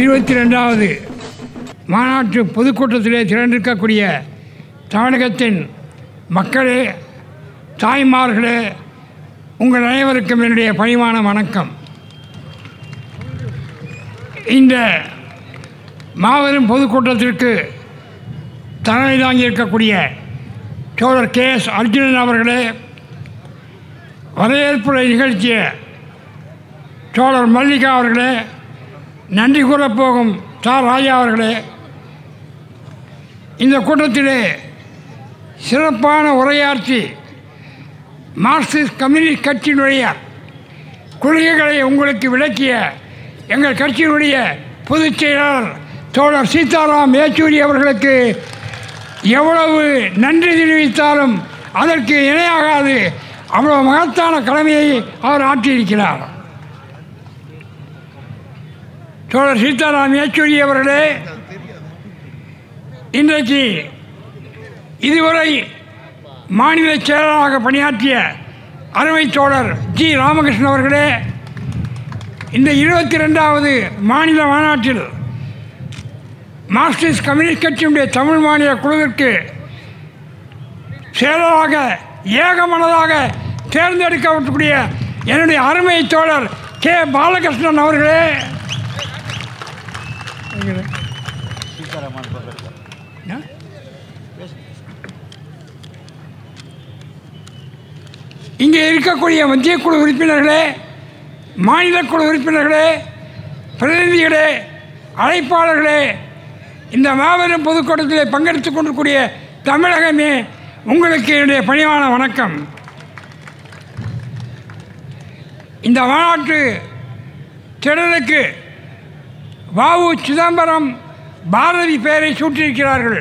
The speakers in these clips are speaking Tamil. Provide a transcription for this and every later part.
இருபத்தி ரெண்டாவது மாநாட்டு பொதுக்கூட்டத்திலே திரண்டிருக்கக்கூடிய தமிழகத்தின் மக்களே தாய்மார்களே உங்கள் அனைவருக்கும் என்னுடைய பணிவான வணக்கம் இந்த மாபெரும் பொதுக்கூட்டத்திற்கு தலைமை தாங்கியிருக்கக்கூடிய சோழர் கே எஸ் அர்ஜுனன் அவர்களே வரவேற்புரை நிகழ்த்திய சோழர் மல்லிகா அவர்களே நன்றி கூறப் போகும் தா ராஜா அவர்களே இந்த கூட்டத்திலே சிறப்பான உரையாற்றி மார்க்சிஸ்ட் கம்யூனிஸ்ட் கட்சியினுடைய கொள்கைகளை உங்களுக்கு விளக்கிய எங்கள் கட்சியினுடைய பொதுச் செயலாளர் தோழர் சீதாராம் யெச்சூரி அவர்களுக்கு எவ்வளவு நன்றி தெரிவித்தாலும் அதற்கு இணையாகாது அவ்வளவு மகத்தான கடமையை அவர் ஆற்றியிருக்கிறார் தோழர் சீதாராம் யெச்சூரி அவர்களே இன்றைக்கு இதுவரை மாநில செயலராக பணியாற்றிய அருமை தோழர் ஜி ராமகிருஷ்ணன் அவர்களே இந்த இருபத்தி ரெண்டாவது மாநில மாநாட்டில் மார்க்சிஸ்ட் கம்யூனிஸ்ட் கட்சியினுடைய தமிழ் மாநில குழுவிற்கு செயலராக ஏகமனதாக தேர்ந்தெடுக்கப்படக்கூடிய என்னுடைய அருமை தோழர் கே பாலகிருஷ்ணன் அவர்களே என்ன? இங்கே இருக்கக்கூடிய மத்திய குழு உறுப்பினர்களே மாநில குழு உறுப்பினர்களே பிரதிநிதிகளே அழைப்பாளர்களே இந்த மாபெரும் பொதுக்கூட்டத்திலே பங்கெடுத்துக் கொண்டிருக்கூடிய தமிழகமே உங்களுக்கு என்னுடைய பணிவான வணக்கம் இந்த மாநாட்டு திடலுக்கு வாவு சிதம்பரம் பாரதி பெயரை சூட்டியிருக்கிறார்கள்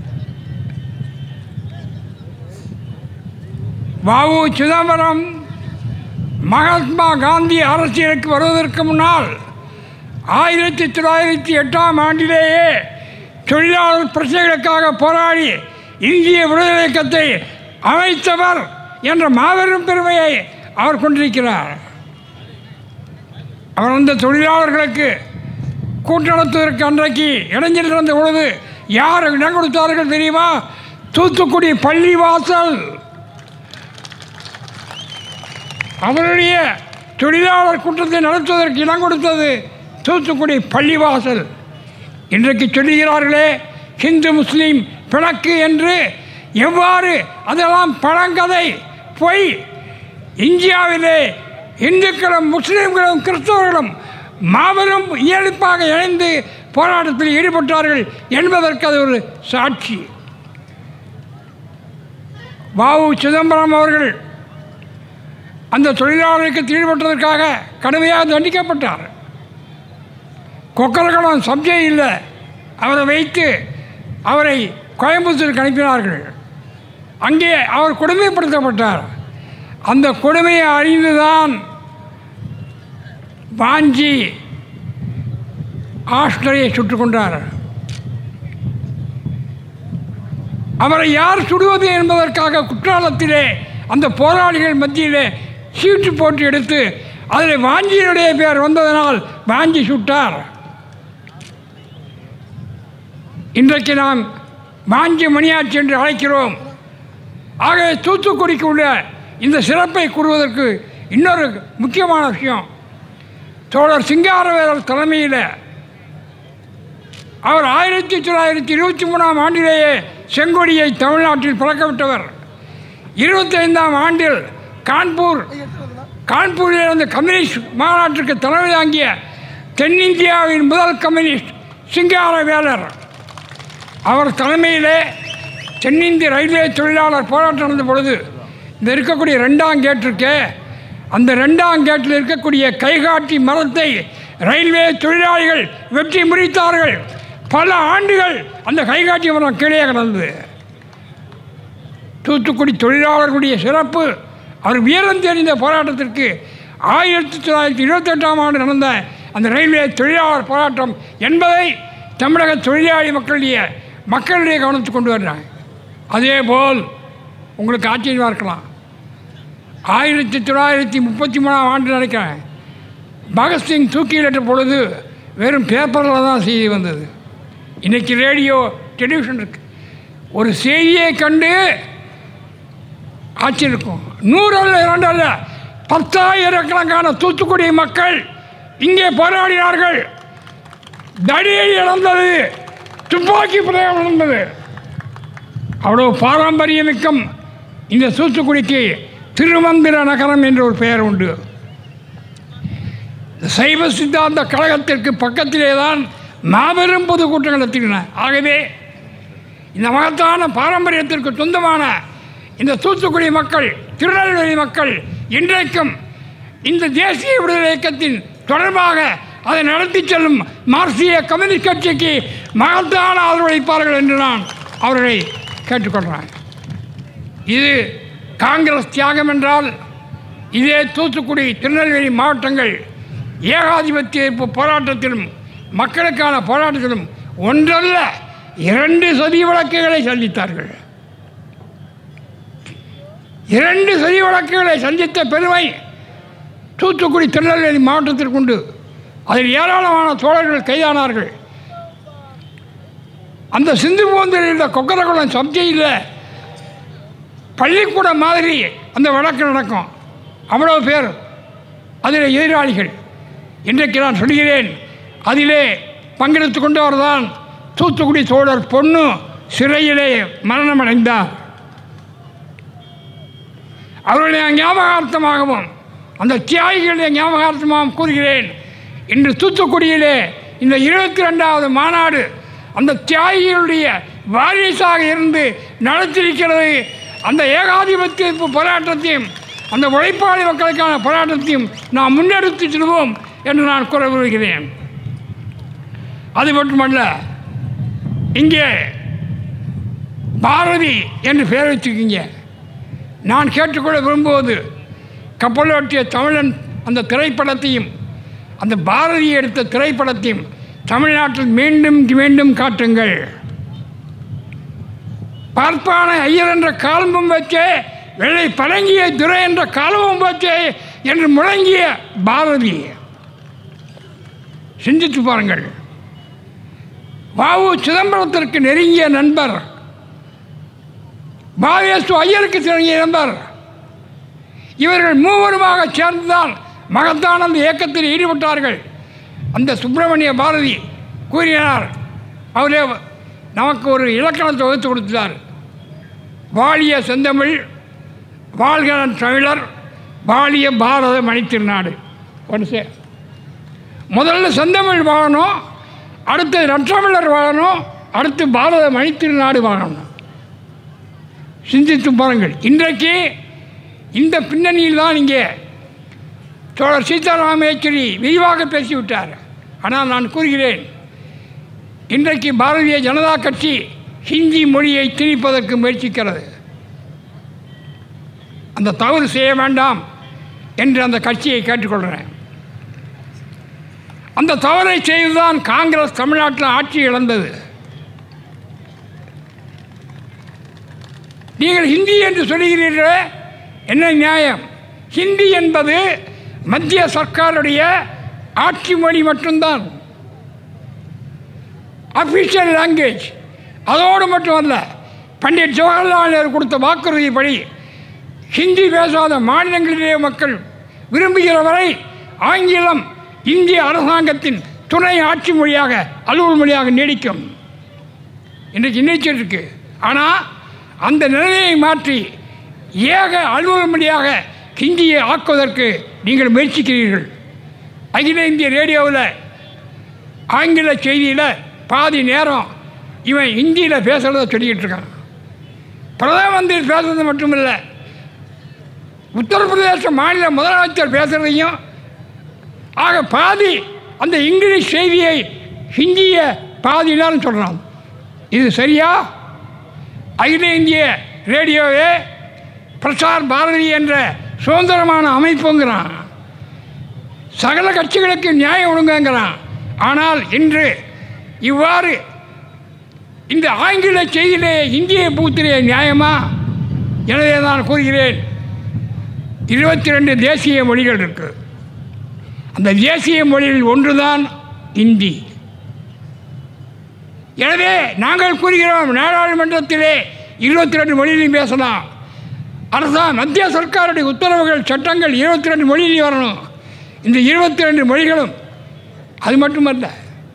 வாவு சிதம்பரம் மகாத்மா காந்தி அரசியலுக்கு வருவதற்கு முன்னால் ஆயிரத்தி தொள்ளாயிரத்தி எட்டாம் ஆண்டிலேயே தொழிலாளர் பிரச்சனைகளுக்காக போராடி இந்திய விடுதலை இயக்கத்தை அமைத்தவர் என்ற மாபெரும் பெருமையை அவர் கொண்டிருக்கிறார் அவர் அந்த தொழிலாளர்களுக்கு கூட்டணத்துவதற்கு அன்றைக்கு இளைஞர் இருந்த பொழுது யார் இடம் கொடுத்தார்கள் தெரியுமா தூத்துக்குடி பள்ளிவாசல் அவருடைய தொழிலாளர் கூட்டத்தை நடத்துவதற்கு இடம் கொடுத்தது தூத்துக்குடி பள்ளிவாசல் இன்றைக்கு சொல்லுகிறார்களே ஹிந்து முஸ்லீம் பிணக்கு என்று எவ்வாறு அதெல்லாம் பழங்கதை பொய் இந்தியாவிலே இந்துக்களும் முஸ்லீம்களும் கிறிஸ்தவர்களும் மாபெரும் இயல்பாக இணைந்து போராட்டத்தில் ஈடுபட்டார்கள் என்பதற்கு அது ஒரு சாட்சி வாவு சிதம்பரம் அவர்கள் அந்த தொழிலாளருக்கு ஈடுபட்டதற்காக கடுமையாக தண்டிக்கப்பட்டார் கொக்கரகுளம் சப்ஜை இல்லை அவரை வைத்து அவரை கோயம்புத்தூருக்கு அனுப்பினார்கள் அங்கே அவர் கொடுமைப்படுத்தப்பட்டார் அந்த கொடுமையை அறிந்துதான் வாஞ்சி ஆஸ்டரை சுட்டுக் கொண்டார் அவரை யார் சுடுவது என்பதற்காக குற்றாலத்திலே அந்த போராளிகள் மத்தியிலே சீட்டு போட்டு எடுத்து அதில் வாஞ்சியினுடைய பேர் வந்ததனால் வாஞ்சி சுட்டார் இன்றைக்கு நாம் வாஞ்சி மணியாட்சி என்று அழைக்கிறோம் ஆக தூத்துக்குடிக்கு உள்ள இந்த சிறப்பை கூறுவதற்கு இன்னொரு முக்கியமான விஷயம் தோழர் சிங்காரவேலர் தலைமையில் அவர் ஆயிரத்தி தொள்ளாயிரத்தி இருபத்தி மூணாம் ஆண்டிலேயே செங்கொடியை தமிழ்நாட்டில் பறக்கவிட்டவர் இருபத்தைந்தாம் ஆண்டில் கான்பூர் கான்பூரில் இருந்த கம்யூனிஸ்ட் மாநாட்டிற்கு தலைமை தாங்கிய தென்னிந்தியாவின் முதல் கம்யூனிஸ்ட் சிங்காரவேலர் அவர் தலைமையிலே தென்னிந்திய ரயில்வே தொழிலாளர் போராட்டம் நடந்த பொழுது இந்த இருக்கக்கூடிய ரெண்டாம் கேட் இருக்கே அந்த ரெண்டாம் கேட்டில் இருக்கக்கூடிய கைகாட்டி மரத்தை ரயில்வே தொழிலாளிகள் வெட்டி முறித்தார்கள் பல ஆண்டுகள் அந்த கைகாட்டி மரம் கீழே கிடந்தது தூத்துக்குடி தொழிலாளர்களுடைய சிறப்பு அவர் வீரம் தெரிந்த போராட்டத்திற்கு ஆயிரத்தி தொள்ளாயிரத்தி இருபத்தெட்டாம் ஆண்டு நடந்த அந்த ரயில்வே தொழிலாளர் போராட்டம் என்பதை தமிழக தொழிலாளி மக்களுடைய மக்களுடைய கவனத்துக்கு கொண்டு வர்றாங்க அதேபோல் உங்களுக்கு ஆச்சரியமாக இருக்கலாம் ஆயிரத்தி தொள்ளாயிரத்தி முப்பத்தி மூணாம் ஆண்டு நினைக்கிறேன் பகத்சிங் தூக்கிலிட்ட பொழுது வெறும் பேப்பரில் தான் செய்தி வந்தது இன்றைக்கி ரேடியோ டெலிவிஷன் இருக்கு ஒரு செய்தியை கண்டு ஆட்சி இருக்கும் நூறு அல்ல இரண்டு அல்ல பத்தாயிரக்கணக்கான தூத்துக்குடி மக்கள் இங்கே போராடினார்கள் தடியை இழந்தது துப்பாக்கி பிரயோகம் நடந்தது அவ்வளோ பாரம்பரியமிக்கம் இந்த தூத்துக்குடிக்கு திருமந்திர நகரம் என்ற ஒரு பெயர் உண்டு சைவ சித்தாந்த கழகத்திற்கு பக்கத்திலே தான் மாபெரும் பொதுக்கூட்டம் நடத்தின ஆகவே இந்த மகத்தான பாரம்பரியத்திற்கு சொந்தமான இந்த தூத்துக்குடி மக்கள் திருநெல்வேலி மக்கள் இன்றைக்கும் இந்த தேசிய விடுதலை இயக்கத்தின் தொடர்பாக அதை நடத்தி செல்லும் மார்க்சிய கம்யூனிஸ்ட் கட்சிக்கு மகத்தான ஆதரவளிப்பார்கள் என்று நான் அவர்களை கேட்டுக்கொள்கிறேன் இது காங்கிரஸ் தியாகம் என்றால் இதே தூத்துக்குடி திருநெல்வேலி மாவட்டங்கள் ஏகாதிபத்திய எதிர்ப்பு போராட்டத்திலும் மக்களுக்கான போராட்டத்திலும் ஒன்றல்ல இரண்டு சதி வழக்குகளை சந்தித்தார்கள் இரண்டு சதி வழக்குகளை சந்தித்த பெருமை தூத்துக்குடி திருநெல்வேலி மாவட்டத்திற்கு உண்டு அதில் ஏராளமான தோழர்கள் கைதானார்கள் அந்த சிந்து போந்தில் இருந்த கொக்கரகுளம் சப்ஜையில் பள்ளிக்கூடம் மாதிரி அந்த வழக்கு நடக்கும் அவ்வளோ பேர் அதில் எதிராளிகள் இன்றைக்கு நான் சொல்கிறேன் அதிலே பங்கெடுத்து கொண்டவர் தான் தூத்துக்குடி தோழர் பொண்ணு சிறையிலே மரணமடைந்தார் அவருடைய ஞாபகார்த்தமாகவும் அந்த தியாகிகளுடைய ஞாபகார்த்தமாகவும் கூறுகிறேன் இன்று தூத்துக்குடியிலே இந்த இருபத்தி ரெண்டாவது மாநாடு அந்த தியாகிகளுடைய வாரிசாக இருந்து நடத்திருக்கிறது அந்த ஏகாதிபத்திய போராட்டத்தையும் அந்த உழைப்பாளி மக்களுக்கான போராட்டத்தையும் நாம் முன்னெடுத்து செல்வோம் என்று நான் கூற விரும்புகிறேன் அது மட்டுமல்ல இங்கே பாரதி என்று பெயர் வச்சுருக்கீங்க நான் கேட்டுக்கொள்ள விரும்புவது கப்பலோட்டிய தமிழன் அந்த திரைப்படத்தையும் அந்த பாரதி எடுத்த திரைப்படத்தையும் தமிழ்நாட்டில் மீண்டும் மீண்டும் காட்டுங்கள் பார்ப்பானை ஐயர் என்ற காலமும் வச்சே வெள்ளை பழங்கிய துரை என்ற காலமும் வச்சே என்று முழங்கிய பாரதி சிந்தித்து பாருங்கள் வாவு சிதம்பரத்திற்கு நெருங்கிய நண்பர் பாவேசு ஐயருக்கு நெருங்கிய நண்பர் இவர்கள் மூவருமாக சேர்ந்துதான் மகத்தான அந்த இயக்கத்தில் ஈடுபட்டார்கள் அந்த சுப்பிரமணிய பாரதி கூறினார் அவரே நமக்கு ஒரு இலக்கணத்தை வகுத்து கொடுத்தார் வாழிய செந்தமிழ் வாழ்கிறன் தமிழர் வாழிய பாரத மணித்திருநாடு ஒன்று சே முதல்ல செந்தமிழ் வாழணும் அடுத்து நற்றமிழர் வாழணும் அடுத்து பாரத மணித்திருநாடு வாழணும் சிந்தித்து பாருங்கள் இன்றைக்கு இந்த பின்னணியில் தான் இங்கே தோழர் சீதாராம யெச்சூரி விரிவாக பேசிவிட்டார் ஆனால் நான் கூறுகிறேன் இன்றைக்கு பாரதிய ஜனதா கட்சி ஹிந்தி மொழியை திணிப்பதற்கு முயற்சிக்கிறது அந்த தவறு செய்ய வேண்டாம் என்று அந்த கட்சியை கேட்டுக்கொள்கிறேன் அந்த தவறை செய்துதான் காங்கிரஸ் தமிழ்நாட்டில் ஆட்சி இழந்தது நீங்கள் ஹிந்தி என்று சொல்கிறீர்களே என்ன நியாயம் ஹிந்தி என்பது மத்திய சர்க்காருடைய ஆட்சி மொழி மட்டும்தான் அஃபிஷியல் லாங்குவேஜ் அதோடு மட்டுமல்ல பண்டிட் ஜவஹர்லால் நேரு கொடுத்த வாக்குறுதிப்படி ஹிந்தி பேசாத மாநிலங்களிலே மக்கள் விரும்புகிற வரை ஆங்கிலம் இந்திய அரசாங்கத்தின் துணை ஆட்சி மொழியாக அலுவல் மொழியாக நீடிக்கும் இன்றைக்கு நீச்சல் இருக்கு ஆனால் அந்த நிலையை மாற்றி ஏக அலுவல் மொழியாக ஹிந்தியை ஆக்குவதற்கு நீங்கள் முயற்சிக்கிறீர்கள் அகில இந்திய ரேடியோவில் ஆங்கில செய்தியில் பாதி நேரம் இவன் ஹிந்தியில் பேசுகிறத சொல்லிக்கிட்டு இருக்கான் பிரதம மந்திரி பேசுறது மட்டுமில்லை உத்தரப்பிரதேச மாநில முதலமைச்சர் பேசுகிறதையும் ஆக பாதி அந்த இங்கிலீஷ் செய்தியை ஹிந்தியை பாதி நேரம் சொல்கிறான் இது சரியா அகில இந்திய ரேடியோவே பிரசார் பாரதி என்ற சுதந்திரமான அமைப்புங்கிறான் சகல கட்சிகளுக்கு நியாயம் ஒழுங்குங்கிறான் ஆனால் இன்று இவ்வாறு இந்த ஆங்கில செய்தியிலே இந்திய பூத்திலே நியாயமா எனவே நான் கூறுகிறேன் இருபத்தி ரெண்டு தேசிய மொழிகள் இருக்கு அந்த தேசிய மொழியில் ஒன்றுதான் இந்தி எனவே நாங்கள் கூறுகிறோம் நாடாளுமன்றத்திலே இருபத்தி ரெண்டு மொழியிலையும் பேசலாம் அரசாங்கம் மத்திய சர்க்காருடைய உத்தரவுகள் சட்டங்கள் இருபத்தி ரெண்டு மொழியிலையும் வரணும் இந்த இருபத்தி ரெண்டு மொழிகளும் அது மட்டுமல்ல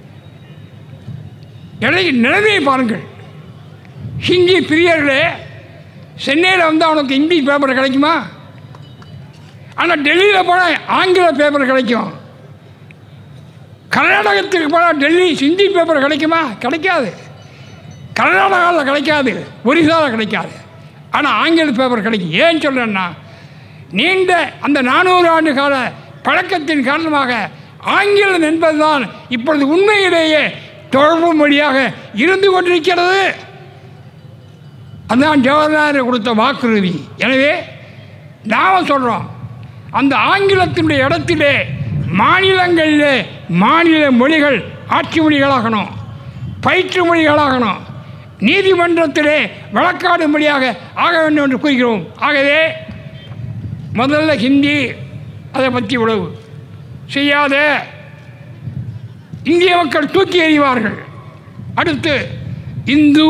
நிலை நிலைமையை பாருங்கள் ஹிந்தி பிரியர்களே சென்னையில் வந்து அவனுக்கு ஹிந்தி பேப்பர் கிடைக்குமா ஆனால் டெல்லியில் போனால் ஆங்கில பேப்பர் கிடைக்கும் கர்நாடகத்துக்கு போனால் டெல்லி ஹிந்தி பேப்பர் கிடைக்குமா கிடைக்காது கர்நாடகாவில் கிடைக்காது ஒரிசாவில் கிடைக்காது ஆனால் ஆங்கில பேப்பர் கிடைக்கும் ஏன் சொல்கிறேன்னா நீண்ட அந்த நானூறு ஆண்டு கால பழக்கத்தின் காரணமாக ஆங்கிலம் என்பதுதான் இப்பொழுது உண்மையிலேயே தொடர்பு மொழியாக இருந்து கொண்டிருக்கிறது அதுதான் ஜவஹர்லால் கொடுத்த வாக்குறுதி எனவே நாம் சொல்கிறோம் அந்த ஆங்கிலத்தினுடைய இடத்திலே மாநிலங்களிலே மாநில மொழிகள் ஆட்சி மொழிகளாகணும் பயிற்று மொழிகளாகணும் நீதிமன்றத்திலே வழக்காடு மொழியாக ஆக வேண்டும் என்று கூறுகிறோம் ஆகவே முதல்ல ஹிந்தி அதை பற்றி உழவு செய்யாத இந்திய மக்கள் தூக்கி எறிவார்கள் அடுத்து இந்து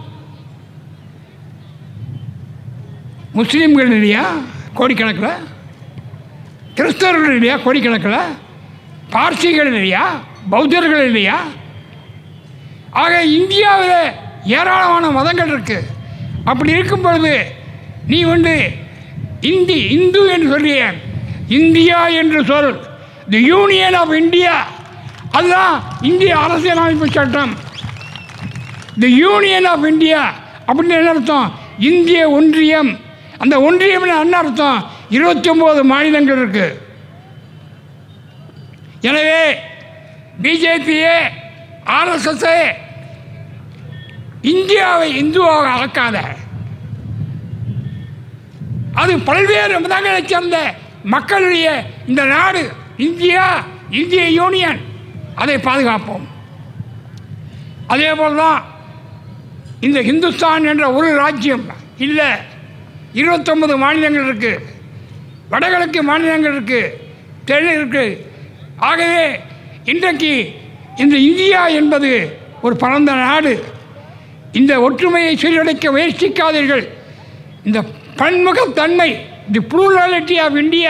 முஸ்லீம்கள் இல்லையா கோடிக்கணக்கில் கிறிஸ்தவர்கள் இல்லையா கோடிக்கணக்கில் பார்சிகள் இல்லையா பௌத்தர்கள் இல்லையா ஆக இந்தியாவில் ஏராளமான மதங்கள் இருக்குது அப்படி இருக்கும் பொழுது நீ வந்து இந்தி இந்து என்று சொல்லிய இந்தியா என்று சொல் தி யூனியன் ஆஃப் இந்தியா அதுதான் இந்திய அரசியலமைப்பு சட்டம் தி யூனியன் ஆஃப் இந்தியா அப்படின்னு என்ன அர்த்தம் இந்திய ஒன்றியம் அந்த ஒன்றியம் என்ன அர்த்தம் இருபத்தி ஒம்பது மாநிலங்கள் இருக்கு எனவே பிஜேபியே ஆர்எஸ்எஸ்ஸே இந்தியாவை இந்துவாக ஆக்காத அது பல்வேறு மதங்களைச் சேர்ந்த மக்களுடைய இந்த நாடு இந்தியா இந்திய யூனியன் அதை பாதுகாப்போம் அதே போல் தான் இந்த ஹிந்துஸ்தான் என்ற ஒரு ராஜ்யம் இல்லை இருபத்தொன்பது மாநிலங்கள் இருக்குது வடகிழக்கு மாநிலங்கள் இருக்குது தெளி இருக்குது ஆகவே இன்றைக்கு இந்த இந்தியா என்பது ஒரு பரந்த நாடு இந்த ஒற்றுமையை சீரழிக்க முயற்சிக்காதீர்கள் இந்த பன்முகத்தன்மை தி ப்ளூராலிட்டி ஆஃப் இந்தியா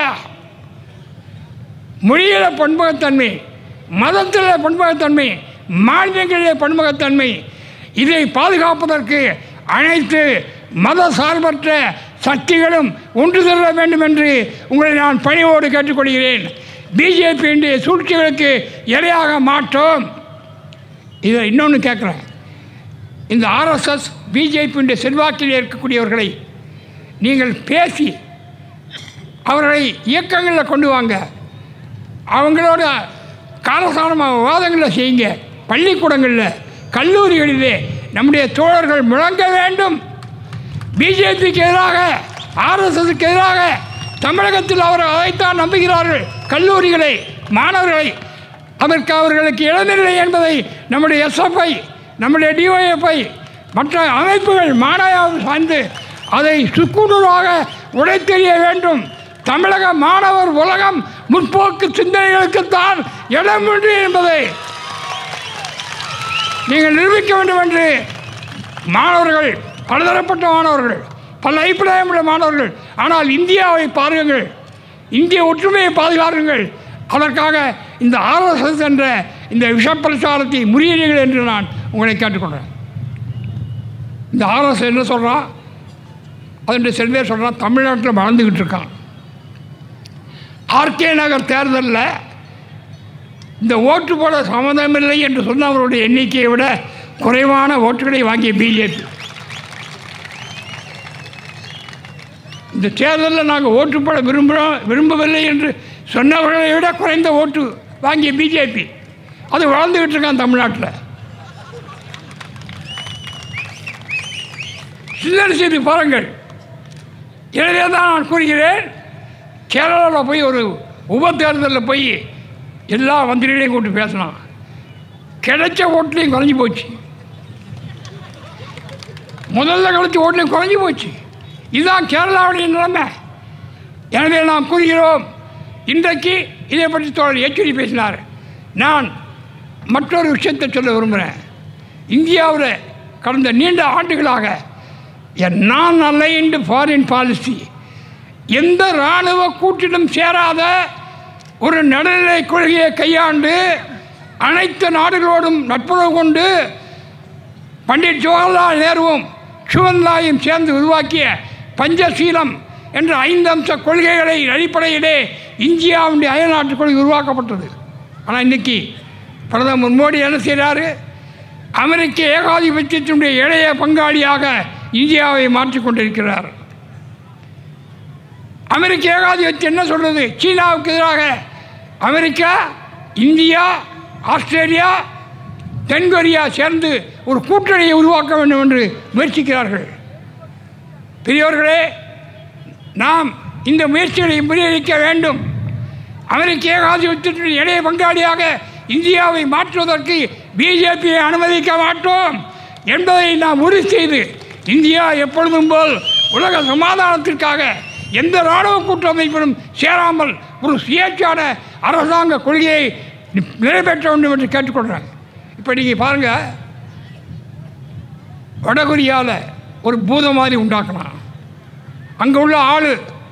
மொழியில் பன்முகத்தன்மை மதத்தில் பன்முகத்தன்மை மாநிலங்களிலே பன்முகத்தன்மை இதை பாதுகாப்பதற்கு அனைத்து மத சார்பற்ற சக்திகளும் ஒன்று செல்ல வேண்டும் என்று உங்களை நான் பணிவோடு கேட்டுக்கொள்கிறேன் பிஜேபியினுடைய சூழ்ச்சிகளுக்கு இரையாக மாட்டோம் இதை இன்னொன்று கேட்குறேன் இந்த ஆர்எஸ்எஸ் பிஜேபியுடைய செல்வாக்கில் இருக்கக்கூடியவர்களை நீங்கள் பேசி அவர்களை இயக்கங்களில் கொண்டு வாங்க அவங்களோட காலசாரமாக விவாதங்களை செய்யுங்க பள்ளிக்கூடங்களில் கல்லூரிகளிலே நம்முடைய தோழர்கள் முழங்க வேண்டும் பிஜேபிக்கு எதிராக ஆர்எஸ்எஸ்க்கு எதிராக தமிழகத்தில் அவர் அதைத்தான் நம்புகிறார்கள் கல்லூரிகளை மாணவர்களை அதற்கு அவர்களுக்கு இழந்தில்லை என்பதை நம்முடைய எஸ்எஃப்ஐ நம்முடைய டிஒஎஃப்ஐ மற்ற அமைப்புகள் மாணவர் சார்ந்து அதை சுக்குநூறாக உடைத்தெறிய வேண்டும் தமிழக மாணவர் உலகம் முற்போக்கு சிந்தனைகளுக்குத்தான் இடம் உண்டு என்பதை நீங்கள் நிரூபிக்க வேண்டும் என்று மாணவர்கள் பலதரப்பட்ட மாணவர்கள் பல அபிப்பிராயமுள்ள மாணவர்கள் ஆனால் இந்தியாவை பாருங்கள் இந்திய ஒற்றுமையை பாதுகாருங்கள் அதற்காக இந்த ஆர்எஸ்எஸ் என்ற இந்த விஷப்பிரச்சாரத்தை முறியீர்கள் என்று நான் உங்களை கேட்டுக்கொள்கிறேன் இந்த ஆர்எஸ் என்ன சொல்கிறான் அதனுடைய செல்வே சொல்கிறான் தமிழ்நாட்டில் வளர்ந்துக்கிட்டு இருக்கான் ஆர்கே நகர் தேர்தலில் இந்த ஓட்டு போட சம்மதமில்லை என்று சொன்னவருடைய எண்ணிக்கையை விட குறைவான ஓட்டுகளை வாங்கிய பிஜேபி இந்த தேர்தலில் நாங்கள் ஓட்டு போட விரும்புகிறோம் விரும்பவில்லை என்று சொன்னவர்களை விட குறைந்த ஓட்டு வாங்கிய பிஜேபி அது வளர்ந்துக்கிட்டு இருக்கான் தமிழ்நாட்டில் சில்லறை செய்தி பாருங்கள் எனவே தான் நான் கூறுகிறேன் கேரளாவில் போய் ஒரு உப தேர்தலில் போய் எல்லா மந்திரிகளையும் கூப்பிட்டு பேசினான் கிடைச்ச ஓட்டுலையும் குறைஞ்சி போச்சு முதல்ல கிடைச்ச ஓட்டுலையும் குறைஞ்சி போச்சு இதுதான் கேரளாவுடைய நிலைமை எனவே நாம் கூறுகிறோம் இன்றைக்கு இதை பற்றி தோழர் எச்சரி பேசினார் நான் மற்றொரு விஷயத்தை சொல்ல விரும்புகிறேன் இந்தியாவில் கடந்த நீண்ட ஆண்டுகளாக நான் அலைன்டு ஃபாரின் பாலிசி எந்த இராணுவ கூட்டிலும் சேராத ஒரு நடுநிலை கொள்கையை கையாண்டு அனைத்து நாடுகளோடும் நட்புறவு கொண்டு பண்டிட் ஜவஹர்லால் நேருவும் சுவன்லாயும் சேர்ந்து உருவாக்கிய பஞ்சசீலம் என்ற ஐந்து அம்ச கொள்கைகளை அடிப்படையிலே இந்தியாவுடைய அயல்நாட்டு கொள்கை உருவாக்கப்பட்டது ஆனால் இன்றைக்கி பிரதமர் மோடி என்ன செய்கிறாரு அமெரிக்க ஏகாதிபத்தியத்தினுடைய இளைய பங்காளியாக இந்தியாவை மாற்றிக் கொண்டிருக்கிறார் அமெரிக்க ஏகாதிபத்தியம் என்ன சொல்கிறது சீனாவுக்கு எதிராக அமெரிக்கா இந்தியா ஆஸ்திரேலியா தென்கொரியா சேர்ந்து ஒரு கூட்டணியை உருவாக்க வேண்டும் என்று முயற்சிக்கிறார்கள் பெரியவர்களே நாம் இந்த முயற்சிகளை முறியடிக்க வேண்டும் அமெரிக்க ஏகாதிபத்தியத்தின் இளைய பங்காளியாக இந்தியாவை மாற்றுவதற்கு பிஜேபியை அனுமதிக்க மாட்டோம் என்பதை நாம் உறுதி செய்து இந்தியா எப்பொழுதும் போல் உலக சமாதானத்திற்காக எந்த இராணுவ கூட்டமைப்பிலும் சேராமல் ஒரு சுயேட்சான அரசாங்க கொள்கையை நிறைவேற்ற வேண்டும் என்று கேட்டுக்கொள்கிறாங்க இப்போ நீங்கள் பாருங்கள் வடகொரியாவில் ஒரு பூதம் மாதிரி உண்டாக்கலாம் அங்கே உள்ள ஆள்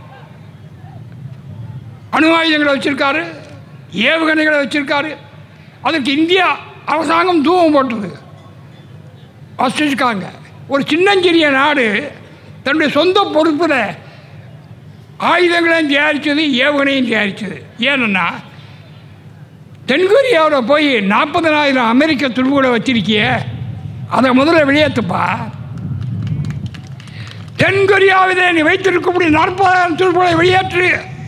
அணு ஆயுதங்களை வச்சுருக்காரு ஏவுகணைகளை வச்சுருக்காரு அதுக்கு இந்தியா அரசாங்கம் தூவம் போட்டது வச்சிருக்காங்க ஒரு சின்னஞ்சிறிய நாடு தன்னுடைய சொந்த பொறுப்பில் ஆயுதங்களையும் தயாரித்தது ஏவுகணையும் தயாரித்தது ஏன்னா தென்கொரியாவில் போய் நாற்பதனாயிரம் அமெரிக்க துருப்புகளை வச்சிருக்கிய அதை முதல்ல வெளியேற்றுப்பா தென்கொரியாவிலே நீ வைத்திருக்கக்கூடிய நாற்பதாயிரம் துருப்புகளை வெளியேற்று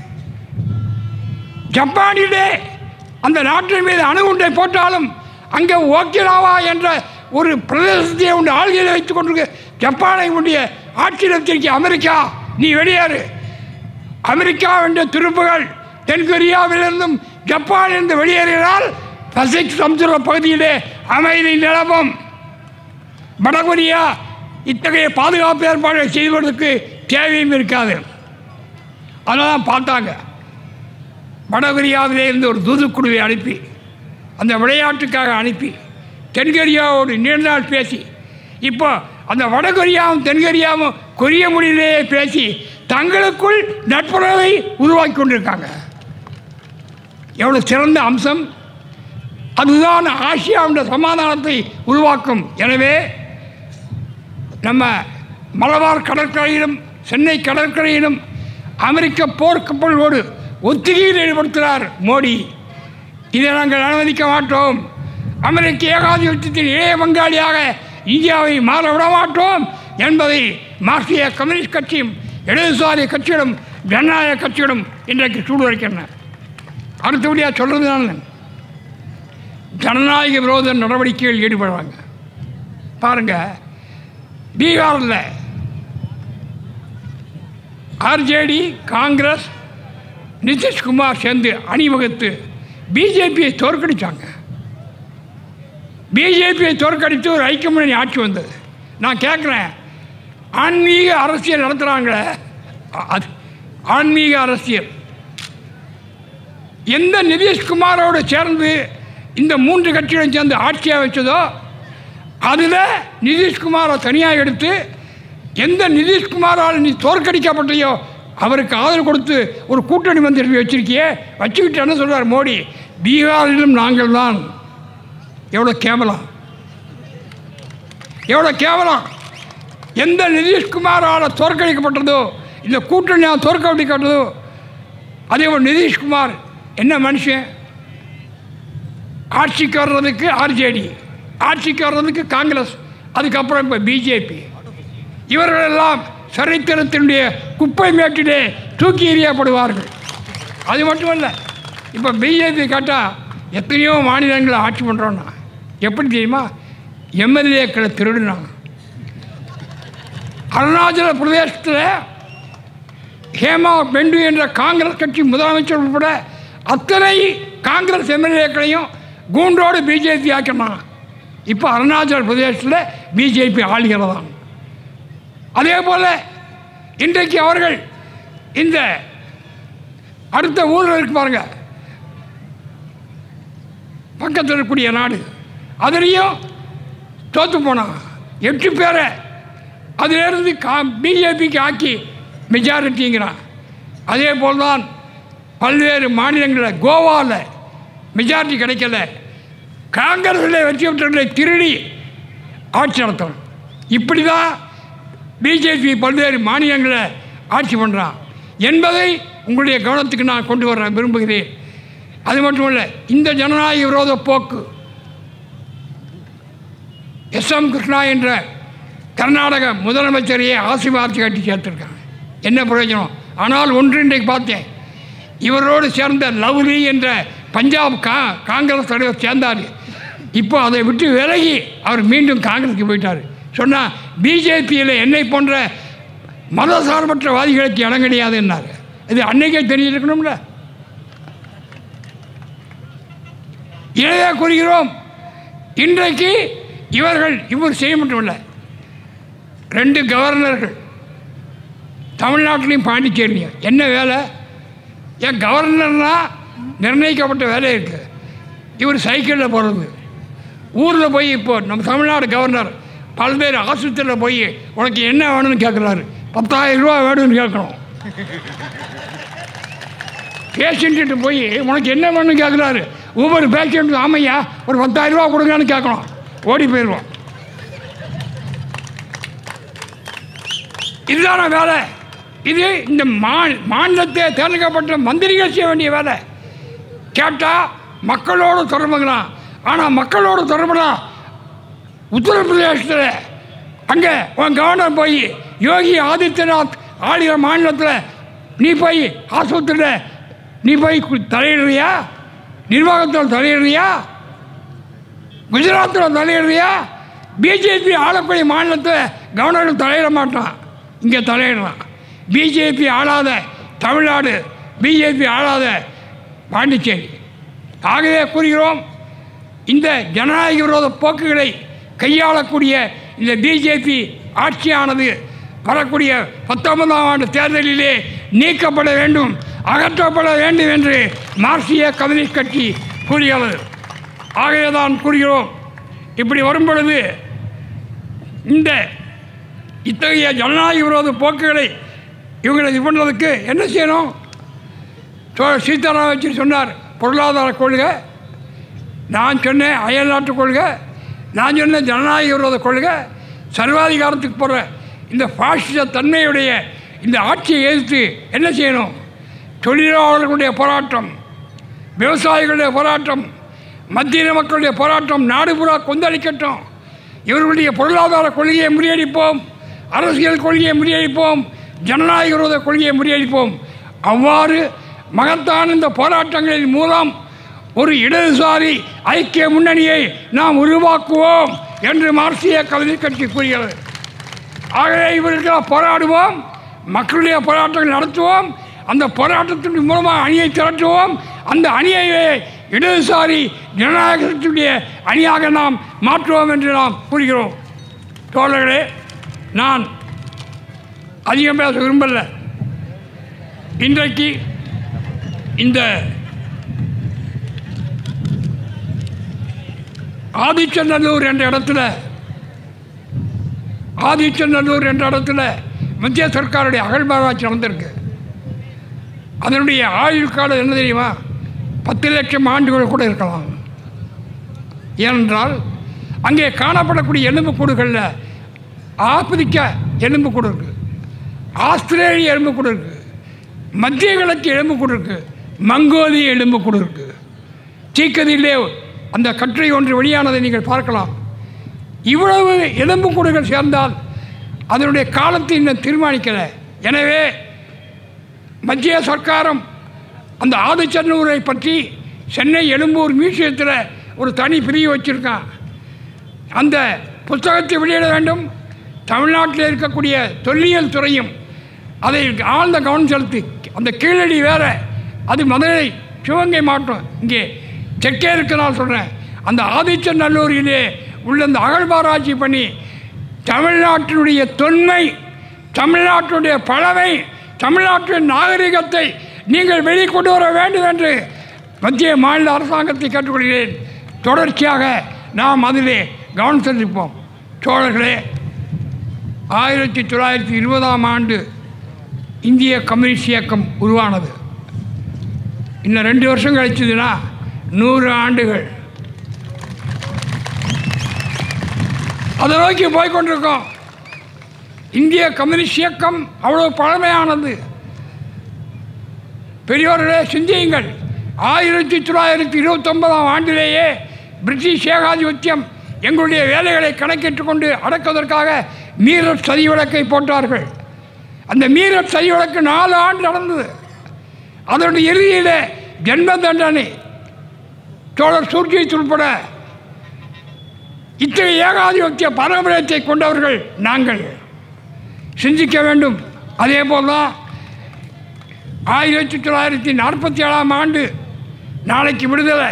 ஜப்பானிலே அந்த நாட்டின் மீது அணுகுண்டை போட்டாலும் அங்கே ஓக்கினாவா என்ற ஒரு பிரதேசத்தை உண்டு ஆள்கையில் வைத்துக் கொண்டிருக்க ஜப்பானை உடைய ஆட்சியில் வச்சிருக்க அமெரிக்கா நீ வெளியேறு அமெரிக்கா என்ற துருப்புகள் தென்கொரியாவிலிருந்தும் ஜப்பானிலிருந்து வெளியேறினால் பசிபிக் சமுத்திர பகுதியிலே அமைதி நிலவும் வடகொரியா இத்தகைய பாதுகாப்பு ஏற்பாடுகளை செய்வதற்கு தேவையும் இருக்காது அதெல்லாம் பார்த்தாங்க வடகொரியாவிலே இருந்து ஒரு தூதுக்குழுவை அனுப்பி அந்த விளையாட்டுக்காக அனுப்பி தென்கொரியாவோடு நீண்ட நாள் பேசி இப்போ அந்த வடகொரியாவும் தென்கொரியாவும் கொரிய மொழியிலேயே பேசி தங்களுக்குள் நட்புறவை உருவாக்கி கொண்டிருக்காங்க எவ்வளோ சிறந்த அம்சம் அதுதான் ஆசியாவுடைய சமாதானத்தை உருவாக்கும் எனவே நம்ம மலபார் கடற்கரையிலும் சென்னை கடற்கரையிலும் அமெரிக்க போர்க்கப்பலோடு ஒத்திகையில் ஈடுபடுத்துகிறார் மோடி இதை நாங்கள் அனுமதிக்க மாட்டோம் அமெரிக்க ஏகாதிபத்தியத்தின் இளைய பங்காளியாக இந்தியாவை மாற விட மாட்டோம் என்பதை மார்க்சிய கம்யூனிஸ்ட் கட்சியும் இடதுசாரி கட்சிகளும் ஜனநாயக கட்சிகளும் இன்றைக்கு சூடுரைக்கின்றன அடுத்தபடியாக சொல்கிறது நான் ஜனநாயக விரோத நடவடிக்கையில் ஈடுபடுறாங்க பாருங்கள் பீகாரில் ஆர்ஜேடி காங்கிரஸ் நிதிஷ்குமார் சேர்ந்து அணிவகுத்து பிஜேபியை தோற்கடித்தாங்க பிஜேபியை தோற்கடித்து ஒரு ஐக்கிய முன்னணி ஆட்சி வந்தது நான் கேட்குறேன் ஆன்மீக அரசியல் நடத்துகிறாங்களே அ- அது ஆன்மீக அரசியல் எந்த நிதிஷ்குமாரோடு சேர்ந்து இந்த மூன்று கட்சிகளும் சேர்ந்து ஆட்சியாக வச்சதோ அதில் நிதிஷ்குமாரை தனியாக எடுத்து எந்த நிதிஷ்குமாரால் நீ தோற்கடிக்கப்பட்டையோ அவருக்கு ஆதரவு கொடுத்து ஒரு கூட்டணி மந்திரி வச்சிருக்கியே வச்சுக்கிட்டு என்ன சொல்றார் மோடி பீகாரிலும் நாங்கள் தான் எவ்வளோ கேவலம் எவ்வளோ கேவலம் எந்த நிதிஷ்குமாரால் தோற்கடிக்கப்பட்டதோ இந்த கூட்டணியால் தோற்கடிக்கப்பட்டதோ அதே போல் நிதிஷ்குமார் என்ன மனுஷன் ஆட்சிக்கு வர்றதுக்கு ஆர்ஜேடி ஆட்சிக்கு வர்றதுக்கு காங்கிரஸ் அதுக்கப்புறம் இப்போ பிஜேபி இவர்களெல்லாம் சரித்திரத்தினுடைய குப்பை மேட்டிலே தூக்கி எறியப்படுவார்கள் அது மட்டுமல்ல இப்போ பிஜேபி கேட்டால் எத்தனையோ மாநிலங்களை ஆட்சி பண்ணுறோன்னா எப்படி தெரியுமா எம்எல்ஏக்களை திருடுனாங்க அருணாச்சல பிரதேசத்தில் ஹேமா பெண்டு என்ற காங்கிரஸ் கட்சி முதலமைச்சர் உட்பட அத்தனை காங்கிரஸ் எம்எல்ஏக்களையும் கூண்டோடு பிஜேபி ஆக்கினான் இப்போ அருணாச்சல பிரதேசத்தில் பிஜேபி ஆளுகிறதாம் அதே போல் இன்றைக்கு அவர்கள் இந்த அடுத்த ஊரில் இருக்கு பாருங்க பக்கத்தில் இருக்கக்கூடிய நாடு அதுலேயும் தோற்று போனான் எட்டு பேரை அதிலிருந்து கா பிஜேபிக்கு ஆக்கி மெஜாரிட்டிங்கிறான் அதே போல் தான் பல்வேறு மாநிலங்களில் கோவாவில் மெஜாரிட்டி கிடைக்கல காங்கிரஸில் வெற்றி பெற்றவர்களை திருடி ஆட்சி நடத்தணும் இப்படி தான் பிஜேபி பல்வேறு மாநிலங்களில் ஆட்சி பண்ணுறான் என்பதை உங்களுடைய கவனத்துக்கு நான் கொண்டு வர விரும்புகிறேன் அது மட்டும் இல்லை இந்த ஜனநாயக விரோத போக்கு எஸ் எம் கிருஷ்ணா என்ற கர்நாடக முதலமைச்சரையே ஆசீர்வாதத்தை கட்டி சேர்த்துருக்காங்க என்ன பிரயோஜனம் ஆனால் ஒன்று இன்றைக்கு பார்த்தேன் இவரோடு சேர்ந்த லவ்லி என்ற பஞ்சாப் கா காங்கிரஸ் தலைவர் சேர்ந்தார் இப்போ அதை விட்டு விலகி அவர் மீண்டும் காங்கிரஸுக்கு போயிட்டார் சொன்னால் பிஜேபியில் என்னை போன்ற மதசார்பற்றவாதிகளுக்கு இடம் கிடையாதுன்னாரு இது அன்னைக்கே தெரிஞ்சிருக்கணும்ல எனவே கூறுகிறோம் இன்றைக்கு இவர்கள் இவர் செய்ய மட்டுமில்லை ரெண்டு கவர்னர்கள் தமிழ்நாட்டிலையும் பாண்டிச்சேரிலையும் என்ன வேலை ஏன் கவர்னர்னா நிர்ணயிக்கப்பட்ட வேலை இருக்குது இவர் சைக்கிளில் போகிறது ஊரில் போய் இப்போ நம்ம தமிழ்நாடு கவர்னர் பல்வேறு ஆஸ்பத்திரியில் போய் உனக்கு என்ன வேணும்னு கேட்குறாரு பத்தாயிரம் ரூபா வேணும்னு கேட்குறோம் பேஷண்ட்டு போய் உனக்கு என்ன வேணும்னு கேட்குறாரு ஒவ்வொரு பேஷண்ட்டும் ஆமையா ஒரு பத்தாயிரம் ரூபா கொடுங்கன்னு கேட்கணும் ஓடி போயிடுவோம் இதுதான வேலை இது இந்த மா மாநிலத்தை தேர்ந்தெடுக்கப்பட்ட மந்திரிகள் செய்ய வேண்டிய வேலை கேட்டால் மக்களோடு தொடர்புங்களாம் ஆனால் மக்களோடு தொடர்புலாம் உத்தரப்பிரதேசத்தில் அங்கே உன் கவர்னர் போய் யோகி ஆதித்யநாத் ஆளுகிற மாநிலத்தில் நீ போய் ஆஸ்பத்திரியில் நீ போய் கு- தலையிடுறியா நிர்வாகத்தில் தலையிடுறியா குஜராத்தில் தலையிடுறியா பிஜேபி ஆளக்கூடிய மாநிலத்தில் கவர்னர் தலையிட மாட்டான் இங்கே தலையிடுறான் பிஜேபி ஆளாத தமிழ்நாடு பிஜேபி ஆளாத பாண்டிச்சேரி ஆகவே கூறுகிறோம் இந்த ஜனநாயக விரோத போக்குகளை கையாளக்கூடிய இந்த பிஜேபி ஆட்சியானது வரக்கூடிய பத்தொன்பதாம் ஆண்டு தேர்தலிலே நீக்கப்பட வேண்டும் அகற்றப்பட வேண்டும் என்று மார்க்சிய கம்யூனிஸ்ட் கட்சி கூறியுள்ளது ஆகவே தான் கூறுகிறோம் இப்படி வரும் பொழுது இந்த இத்தகைய ஜனநாயக விரோத போக்குகளை இவங்களை இது பண்ணுறதுக்கு என்ன செய்யணும் சோ- சீதாராம் வச்சு சொன்னார் பொருளாதார கொள்கை நான் சொன்னேன் அயல் நாட்டு கொள்கை நான் சொன்ன ஜனநாயக விரோத கொள்கை சர்வாதிகாரத்துக்கு போகிற இந்த பாசிச தன்மையுடைய இந்த ஆட்சியை எதிர்த்து என்ன செய்யணும் தொழிலாளர்களுடைய போராட்டம் விவசாயிகளுடைய போராட்டம் மத்திய மக்களுடைய போராட்டம் நாடு பூரா கொந்தளிக்கட்டும் இவர்களுடைய பொருளாதார கொள்கையை முறியடிப்போம் அரசியல் கொள்கையை முறியடிப்போம் ஜனநாயக விரோத கொள்கையை முறியடிப்போம் அவ்வாறு மகத்தான இந்த போராட்டங்களின் மூலம் ஒரு இடதுசாரி ஐக்கிய முன்னணியை நாம் உருவாக்குவோம் என்று மார்க்சிய கல்வி கட்சி கூறுகிறது ஆகவே இவர்களுக்கு போராடுவோம் மக்களுடைய போராட்டங்கள் நடத்துவோம் அந்த போராட்டத்தின் மூலமாக அணியை திரட்டுவோம் அந்த அணியை இடதுசாரி ஜனநாயகத்தினுடைய அணியாக நாம் மாற்றுவோம் என்று நாம் கூறுகிறோம் தோழர்களே நான் அதிகம் பேச விரும்பல இன்றைக்கு இந்த ஆதிச்சநல்லூர் என்ற இடத்துல ஆதிச்சநல்லூர் என்ற இடத்துல மத்திய சர்க்காருடைய அகழ்வாராய்ச்சி நடந்திருக்கு அதனுடைய ஆயுள் காலம் என்ன தெரியுமா பத்து லட்சம் ஆண்டுகள் கூட இருக்கலாம் ஏனென்றால் அங்கே காணப்படக்கூடிய எலும்புக்கூடுகளில் ஆப்பிரிக்க எலும்புக்கூடு இருக்குது ஆஸ்திரேலிய எலும்புக்கூடு இருக்குது மத்திய கிழக்கு எலும்புக்கூடு இருக்குது மங்கோலிய எலும்புக்கூடு இருக்குது சீக்கதிலே அந்த கட்டுரை ஒன்று வெளியானதை நீங்கள் பார்க்கலாம் இவ்வளவு எலும்புக்கூடுகள் சேர்ந்தால் அதனுடைய காலத்தை இன்னும் தீர்மானிக்கலை எனவே மத்திய சர்க்காரம் அந்த ஆதிச்சநல்லூரை பற்றி சென்னை எழும்பூர் மியூசியத்தில் ஒரு தனி பிரிவு வச்சுருக்கான் அந்த புத்தகத்தை வெளியிட வேண்டும் தமிழ்நாட்டில் இருக்கக்கூடிய தொல்லியல் துறையும் அதை ஆழ்ந்த கவனம் செலுத்தி அந்த கீழடி வேற அது மதுரை சிவகங்கை மாவட்டம் இங்கே தெற்கே இருக்கு நான் சொல்கிறேன் அந்த ஆதிச்சநல்லூரிலே உள்ள அந்த அகழ்வாராய்ச்சி பண்ணி தமிழ்நாட்டினுடைய தொன்மை தமிழ்நாட்டினுடைய பழமை தமிழ்நாட்டின் நாகரிகத்தை நீங்கள் வெளிக்கொண்டு வர வேண்டும் என்று மத்திய மாநில அரசாங்கத்தை கேட்டுக்கொள்கிறேன் தொடர்ச்சியாக நாம் அதிலே கவனம் செலுத்திப்போம் சோழர்களே ஆயிரத்தி தொள்ளாயிரத்தி இருபதாம் ஆண்டு இந்திய கம்யூனிஸ்ட் இயக்கம் உருவானது இன்னும் ரெண்டு வருஷம் கழிச்சதுன்னா நூறு ஆண்டுகள் அதை நோக்கி போய் கொண்டிருக்கோம் இந்திய கம்யூனிஸ்ட் இயக்கம் அவ்வளோ பழமையானது பெரியோர்களே சிந்தியுங்கள் ஆயிரத்தி தொள்ளாயிரத்தி இருபத்தொன்பதாம் ஆண்டிலேயே பிரிட்டிஷ் ஏகாதிபத்தியம் எங்களுடைய வேலைகளை கணக்கிட்டுக் கொண்டு அடக்குவதற்காக மீரட் சதி விளக்கை போட்டார்கள் அந்த மீரட் சதி விளக்கு நாலு ஆண்டு நடந்தது அதனுடைய இறுதியில் ஜென்ம தண்டனை சோழர் சூர்ஜித் உட்பட இத்தகைய ஏகாதிபத்திய பாரம்பரியத்தை கொண்டவர்கள் நாங்கள் சிந்திக்க வேண்டும் அதே போல்தான் ஆயிரத்தி தொள்ளாயிரத்தி நாற்பத்தி ஏழாம் ஆண்டு நாளைக்கு விடுதலை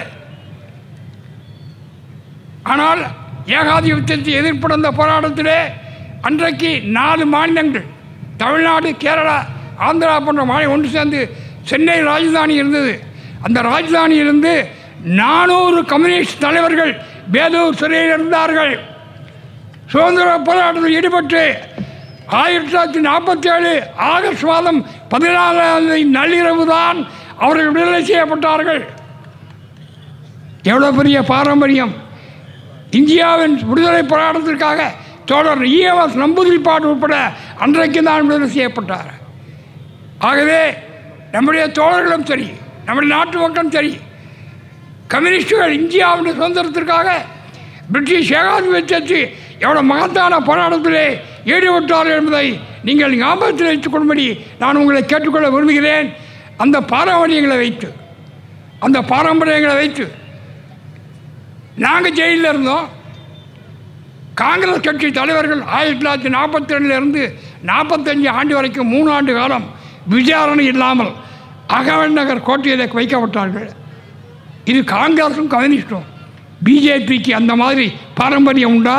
ஆனால் ஏகாதிபத்தியத்தை எதிர்ப்பு போராட்டத்திலே அன்றைக்கு நாலு மாநிலங்கள் தமிழ்நாடு கேரளா ஆந்திரா போன்ற மாநிலம் ஒன்று சேர்ந்து சென்னை ராஜதானி இருந்தது அந்த ராஜதானியிலிருந்து நானூறு கம்யூனிஸ்ட் தலைவர்கள் வேலூர் சிறையில் இருந்தார்கள் சுதந்திர போராட்டத்தில் ஈடுபட்டு ஆயிரத்தி தொள்ளாயிரத்தி நாற்பத்தி ஏழு ஆகஸ்ட் மாதம் பதினாலாம் தேதி நள்ளிரவு தான் அவர்கள் விடுதலை செய்யப்பட்டார்கள் எவ்வளோ பெரிய பாரம்பரியம் இந்தியாவின் விடுதலை போராட்டத்திற்காக தோழர் இஎம்எஸ் நம்பூதிரிப்பாடு உட்பட அன்றைக்கு தான் விடுதலை செய்யப்பட்டார் ஆகவே நம்முடைய தோழர்களும் சரி நம்முடைய நாட்டு மக்களும் சரி கம்யூனிஸ்டுகள் இந்தியாவுடைய சுதந்திரத்திற்காக பிரிட்டிஷ் ஏகாதிபத்தியத்தை எவ்வளோ மகத்தான போராட்டத்திலே ஈடுபட்டார்கள் என்பதை நீங்கள் ஞாபகத்தில் வைத்துக் கொள்ளும்படி நான் உங்களை கேட்டுக்கொள்ள விரும்புகிறேன் அந்த பாரம்பரியங்களை வைத்து அந்த பாரம்பரியங்களை வைத்து நாங்கள் ஜெயிலில் இருந்தோம் காங்கிரஸ் கட்சி தலைவர்கள் ஆயிரத்தி தொள்ளாயிரத்தி நாற்பத்தி ரெண்டுலேருந்து நாற்பத்தஞ்சு ஆண்டு வரைக்கும் மூணு ஆண்டு காலம் விசாரணை இல்லாமல் அகவன் நகர் கோட்டையில் வைக்கப்பட்டார்கள் இது காங்கிரஸும் கம்யூனிஸ்டும் பிஜேபிக்கு அந்த மாதிரி பாரம்பரியம் உண்டா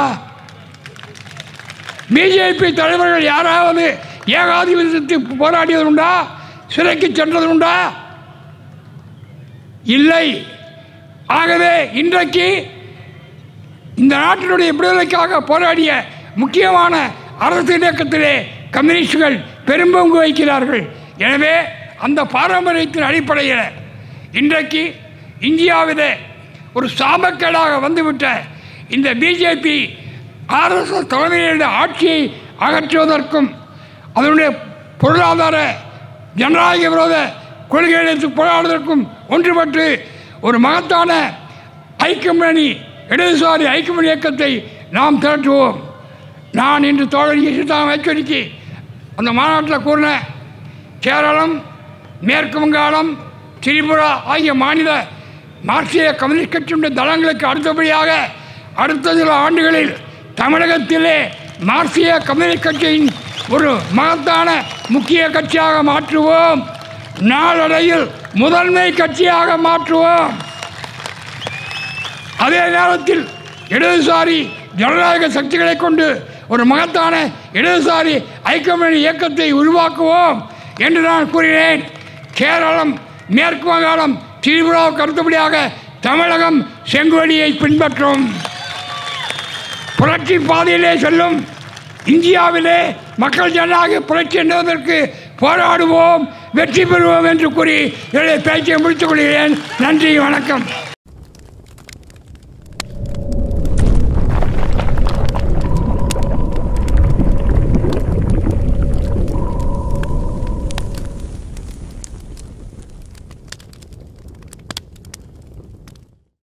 பிஜேபி தலைவர்கள் யாராவது ஏகாதிபத்தியத்துக்கு போராடியது உண்டா சிறைக்கு சென்றது உண்டா இல்லை ஆகவே இன்றைக்கு இந்த நாட்டினுடைய விடுதலைக்காக போராடிய முக்கியமான அரசு இயக்கத்திலே கம்யூனிஸ்டுகள் பெரும்பங்கு வகிக்கிறார்கள் எனவே அந்த பாரம்பரியத்தின் அடிப்படையில் இன்றைக்கு இந்தியாவிலே ஒரு சாபக்கேடாக வந்துவிட்ட இந்த பிஜேபி ஆர்எஸ்எஸ் தலைமையிலுள்ள ஆட்சியை அகற்றுவதற்கும் அதனுடைய பொருளாதார ஜனநாயக விரோத கொள்கைகளுக்கு போராடுவதற்கும் ஒன்றுபட்டு ஒரு மகத்தான ஐக்கியமணி இடதுசாரி ஐக்கியமணி இயக்கத்தை நாம் திரட்டுவோம் நான் இன்று தோழர் ஈசிதான் எச்சரிக்கை அந்த மாநாட்டில் கூறினேன் கேரளம் மேற்கு வங்காளம் திரிபுரா ஆகிய மாநில மார்க்சிய கம்யூனிஸ்ட் கட்சியுடைய தளங்களுக்கு அடுத்தபடியாக அடுத்த சில ஆண்டுகளில் தமிழகத்திலே மார்க்சிய கம்யூனிஸ்ட் கட்சியின் ஒரு மகத்தான முக்கிய கட்சியாக மாற்றுவோம் நாளடைவில் முதன்மை கட்சியாக மாற்றுவோம் அதே நேரத்தில் இடதுசாரி ஜனநாயக சக்திகளை கொண்டு ஒரு மகத்தான இடதுசாரி ஐக்கியமணி இயக்கத்தை உருவாக்குவோம் என்று நான் கூறினேன் கேரளம் மேற்கு வங்காளம் திரிபுராவுக்கு அடுத்தபடியாக தமிழகம் செங்கோடியை பின்பற்றும் புரட்சி பாதையிலே செல்லும் இந்தியாவிலே மக்கள் ஜனநாயக புரட்சி என்பதற்கு போராடுவோம் வெற்றி பெறுவோம் என்று கூறி என்னுடைய பேச்சை முடித்துக் கொள்கிறேன் நன்றி வணக்கம்